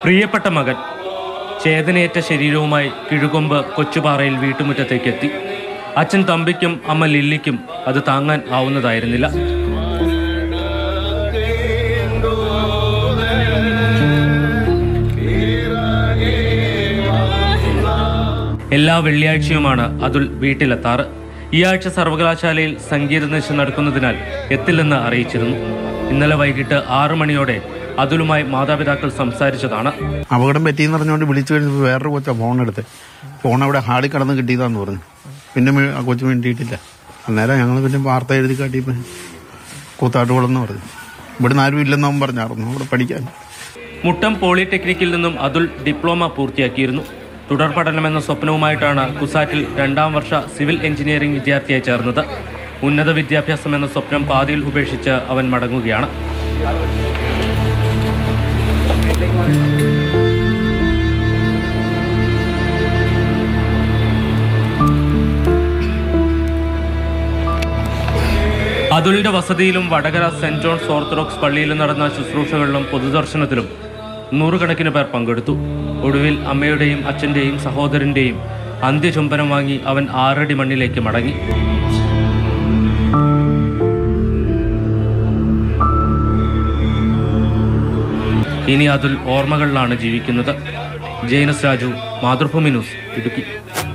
പ്രിയപ്പെട്ട മകൻ ചേതനയേറ്റ ശരീരവുമായി കിഴുകൊമ്പ് കൊച്ചുപാറയിൽ വീട്ടുമുറ്റത്തേക്കെത്തി അച്ഛൻ തമ്പിക്കും അമ്മ ലില്ലിക്കും അത് താങ്ങാൻ ആവുന്നതായിരുന്നില്ല എല്ലാ വെള്ളിയാഴ്ചയുമാണ് അതുൽ വീട്ടിലെത്താറ് ഈ ആഴ്ച സർവകലാശാലയിൽ സംഗീത നിശ നടക്കുന്നതിനാൽ എത്തില്ലെന്ന് അറിയിച്ചിരുന്നു ഇന്നലെ വൈകിട്ട് ആറു മണിയോടെ അതുലുമായി മാതാപിതാക്കൾ സംസാരിച്ചതാണ് അപകടം പറ്റിയെന്ന് പറഞ്ഞുകൊണ്ട് വിളിച്ചു കഴിഞ്ഞപ്പോൾ വേറൊരു കൊച്ചാ ഫോൺ എടുത്ത് ഫോൺ അവിടെ ഹാളിൽ കടന്ന് കിട്ടിയതാന്ന് പറഞ്ഞു പിന്നെ മി- ആ കൊച്ചു വേണ്ടിയിട്ടില്ല അന്നേരം ഞങ്ങൾ പിന്നെ വാർത്ത എഴുതി കാട്ടിയപ്പോൾ കൂത്താട്ടുകുളന്ന് പറഞ്ഞു ഇവിടുന്ന് ആരും ഇല്ലെന്ന് അവൻ പറഞ്ഞായിരുന്നു അവിടെ പഠിക്കാൻ മുട്ടം പോളിടെക്നിക്കിൽ നിന്നും അതുൽ ഡിപ്ലോമ പൂർത്തിയാക്കിയിരുന്നു തുടർ പഠനമെന്ന സ്വപ്നവുമായിട്ടാണ് കുസാറ്റിൽ രണ്ടാം വർഷ സിവിൽ എഞ്ചിനീയറിംഗ് വിദ്യാർത്ഥിയായി ചേർന്നത് ഉന്നത വിദ്യാഭ്യാസം എന്ന സ്വപ്നം പാതിയിൽ ഉപേക്ഷിച്ച് അവൻ മടങ്ങുകയാണ് അതുലിന്റെ വസതിയിലും വടകര സെന്റ് ജോൺസ് ഓർത്തഡോക്സ് പള്ളിയിലും നടന്ന ശുശ്രൂഷകളിലും പൊതുദർശനത്തിലും നൂറുകണക്കിന് പേർ പങ്കെടുത്തു ഒടുവിൽ അമ്മയുടെയും അച്ഛന്റെയും സഹോദരന്റെയും അന്ത്യചുംബനം വാങ്ങി അവൻ ആറടി മണ്ണിലേക്ക് മടങ്ങി ഇനി അതുൽ ഓർമ്മകളിലാണ് ജീവിക്കുന്നത് ജെയിനസ് രാജു മാതൃഭൂമി ന്യൂസ് ഇടുക്കി